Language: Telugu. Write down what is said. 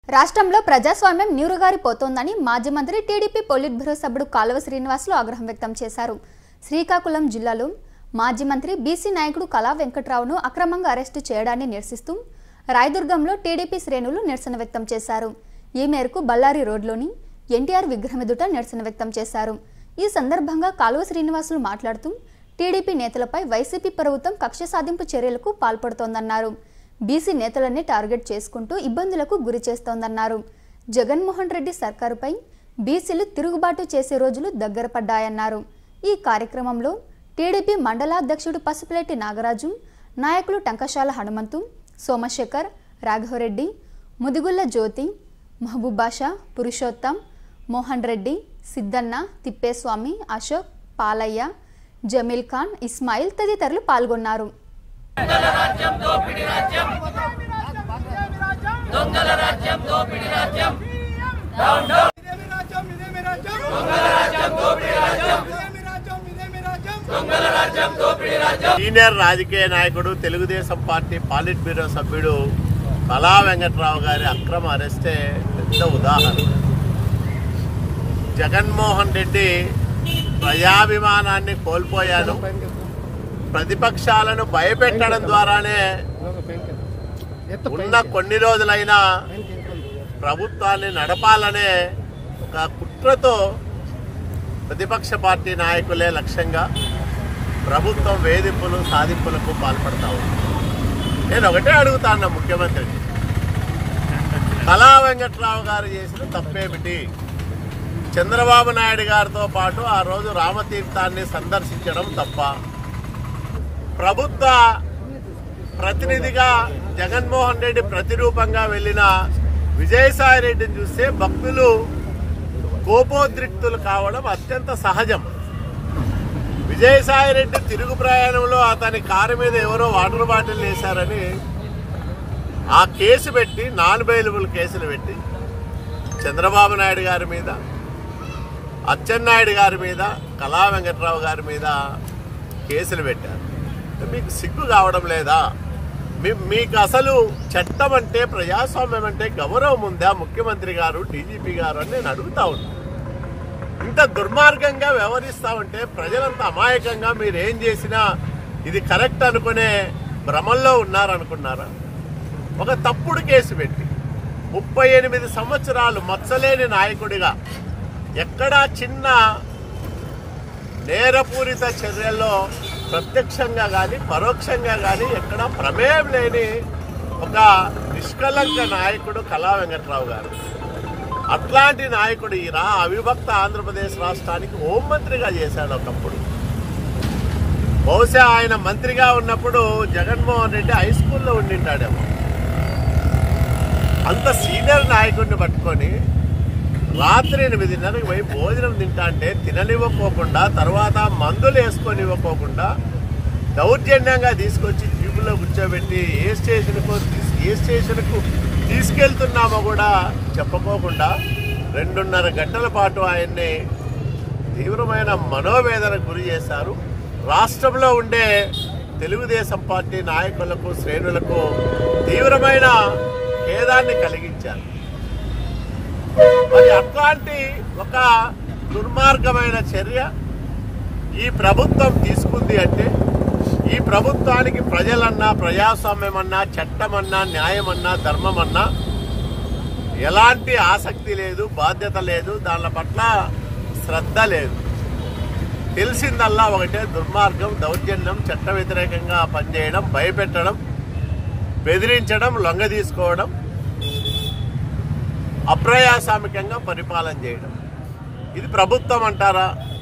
రాష్ట్రంలో ప్రజాస్వామ్యం నీరుగారిపోతోందని మాజీ మంత్రి టీడీపీ పొలిట్ బ్యూరో సభ్యుడు కాలువ శ్రీనివాసులు ఆగ్రహం వ్యక్తం చేశారు శ్రీకాకుళం జిల్లాలో మాజీ మంత్రి బీసీ నాయకుడు కళా వెంకట్రావును అక్రమంగా అరెస్టు చేయడాన్ని నిరసిస్తూ రాయదుర్గంలో టీడీపీ శ్రేణులు నిరసన వ్యక్తం చేశారు ఈ మేరకు బళ్ళారి రోడ్లోని ఎన్టీఆర్ విగ్రహం ఎదుట నిరసన వ్యక్తం చేశారు ఈ సందర్భంగా కాలువ శ్రీనివాసులు మాట్లాడుతూ టీడీపీ నేతలపై వైసీపీ ప్రభుత్వం కక్ష సాధింపు చర్యలకు పాల్పడుతోందన్నారు బీసీ నేతలన్నీ టార్గెట్ చేసుకుంటూ ఇబ్బందులకు గురి చేస్తోందన్నారు జగన్మోహన్ రెడ్డి సర్కారుపై బీసీలు తిరుగుబాటు చేసే రోజులు దగ్గర పడ్డాయన్నారు ఈ కార్యక్రమంలో టీడీపీ మండలాధ్యక్షుడు పసుపులేటి నాగరాజు నాయకులు టంకశాల హనుమంతు సోమశేఖర్ రాఘవరెడ్డి ముదిగుల్ల జ్యోతి మహబూబ్ బాషా పురుషోత్తం మోహన్ రెడ్డి సిద్ధన్న తిప్పేస్వామి అశోక్ పాలయ్య జమీల్ ఖాన్ ఇస్మాయిల్ తదితరులు పాల్గొన్నారు ఇదేమి రాజ్యం ఇదేమి రాజ్యం దొంగల రాజ్యం దోపిడీ రాజ్యం ఇదేమి రాజ్యం ఇదేమి రాజ్యం దొంగల రాజ్యం సీనియర్ రాజకీయ నాయకుడు తెలుగుదేశం పార్టీ పాలిట్ బ్యూరో సభ్యుడు కళా వెంకట్రావు గారి అక్రమ అరెస్టే పెద్ద ఉదాహరణ జగన్మోహన్ రెడ్డి ప్రజాభిమానాన్ని కోల్పోయాను ప్రతిపక్షాలను భయపెట్టడం ద్వారానే ఉన్న కొన్ని రోజులైనా ప్రభుత్వాన్ని నడపాలనే ఒక కుట్రతో ప్రతిపక్ష పార్టీ నాయకులే లక్ష్యంగా ప్రభుత్వం వేధింపులు సాధింపులకు పాల్పడతా ఉంది నేను ఒకటే అడుగుతాను ముఖ్యమంత్రిని కళా వెంకట్రావు గారు చేసిన తప్పేమిటి చంద్రబాబు నాయుడు గారితో పాటు ఆ రోజు రామతీర్థాన్ని సందర్శించడం తప్ప ప్రభుత్వ ప్రతినిధిగా జగన్మోహన్ రెడ్డి ప్రతిరూపంగా వెళ్ళిన విజయసాయి రెడ్డిని చూస్తే భక్తులు కోపోద్రిక్తులు కావడం అత్యంత సహజం విజయసాయి రెడ్డి తిరుగు ప్రయాణంలో అతని కారు మీద ఎవరో వాటర్ బాటిల్ వేశారని ఆ కేసు పెట్టి నాన్ బెయిలబుల్ కేసులు పెట్టి చంద్రబాబు నాయుడు గారి మీద అచ్చెన్నాయుడు గారి మీద కళా వెంకట్రావు గారి మీద కేసులు పెట్టారు మీకు సిగ్గు కావడం లేదా మీ- మీకు అసలు చట్టం అంటే ప్రజాస్వామ్యం అంటే గౌరవం ఉందా ముఖ్యమంత్రి గారు డీజీపీ గారు అని నేను అడుగుతా ఉన్నాను ఇంత దుర్మార్గంగా వ్యవహరిస్తా ఉంటే ప్రజలంత అమాయకంగా మీరు ఏం చేసినా ఇది కరెక్ట్ అనుకునే భ్రమంలో ఉన్నారనుకున్నారా ఒక తప్పుడు కేసు పెట్టి ముప్పై ఎనిమిది సంవత్సరాలు మచ్చలేని నాయకుడిగా ఎక్కడా చిన్న నేరపూరిత చర్యల్లో ప్రత్యక్షంగా కానీ పరోక్షంగా కానీ ఎక్కడ ప్రమేయం లేని ఒక నిష్కలంక నాయకుడు కళా వెంకట్రావు గారు అట్లాంటి నాయకుడు ఈ రా అవిభక్త ఆంధ్రప్రదేశ్ రాష్ట్రానికి హోంమంత్రిగా చేశాడు ఒకప్పుడు బహుశా ఆయన మంత్రిగా ఉన్నప్పుడు జగన్మోహన్ రెడ్డి హై స్కూల్లో ఉండింటాడేమో అంత సీనియర్ నాయకుడిని పట్టుకొని రాత్రి ఎనిమిదిన్నరకు పోయి భోజనం తింటా అంటే తిననివ్వకోకుండా తర్వాత మందులు వేసుకొని ఇవ్వకోకుండా దౌర్జన్యంగా తీసుకొచ్చి జీబులో కూర్చోబెట్టి ఏ స్టేషన్కో తీస్- ఏ స్టేషన్కు తీసుకెళ్తున్నామో కూడా చెప్పుకోకుండా రెండున్నర గంటల పాటు ఆయన్ని తీవ్రమైన మనోవేదనకు గురి చేశారు రాష్ట్రంలో ఉండే తెలుగుదేశం పార్టీ నాయకులకు శ్రేణులకు తీవ్రమైన ఖేదాన్ని కలిగించారు మరి అట్లాంటి ఒక దుర్మార్గమైన చర్య ఈ ప్రభుత్వం తీసుకుంది అంటే ఈ ప్రభుత్వానికి ప్రజలన్నా ప్రజాస్వామ్యమన్నా చట్టమన్నా న్యాయమన్నా ధర్మమన్నా ఎలాంటి ఆసక్తి లేదు బాధ్యత లేదు దాని పట్ల శ్రద్ధ లేదు తెలిసిందల్లా ఒకటే దుర్మార్గం దౌర్జన్యం చట్ట వ్యతిరేకంగా పనిచేయడం భయపెట్టడం బెదిరించడం లొంగ తీసుకోవడం అప్రయాసామికంగా పరిపాలన చేయడం ఇది ప్రభుత్వం అంటారా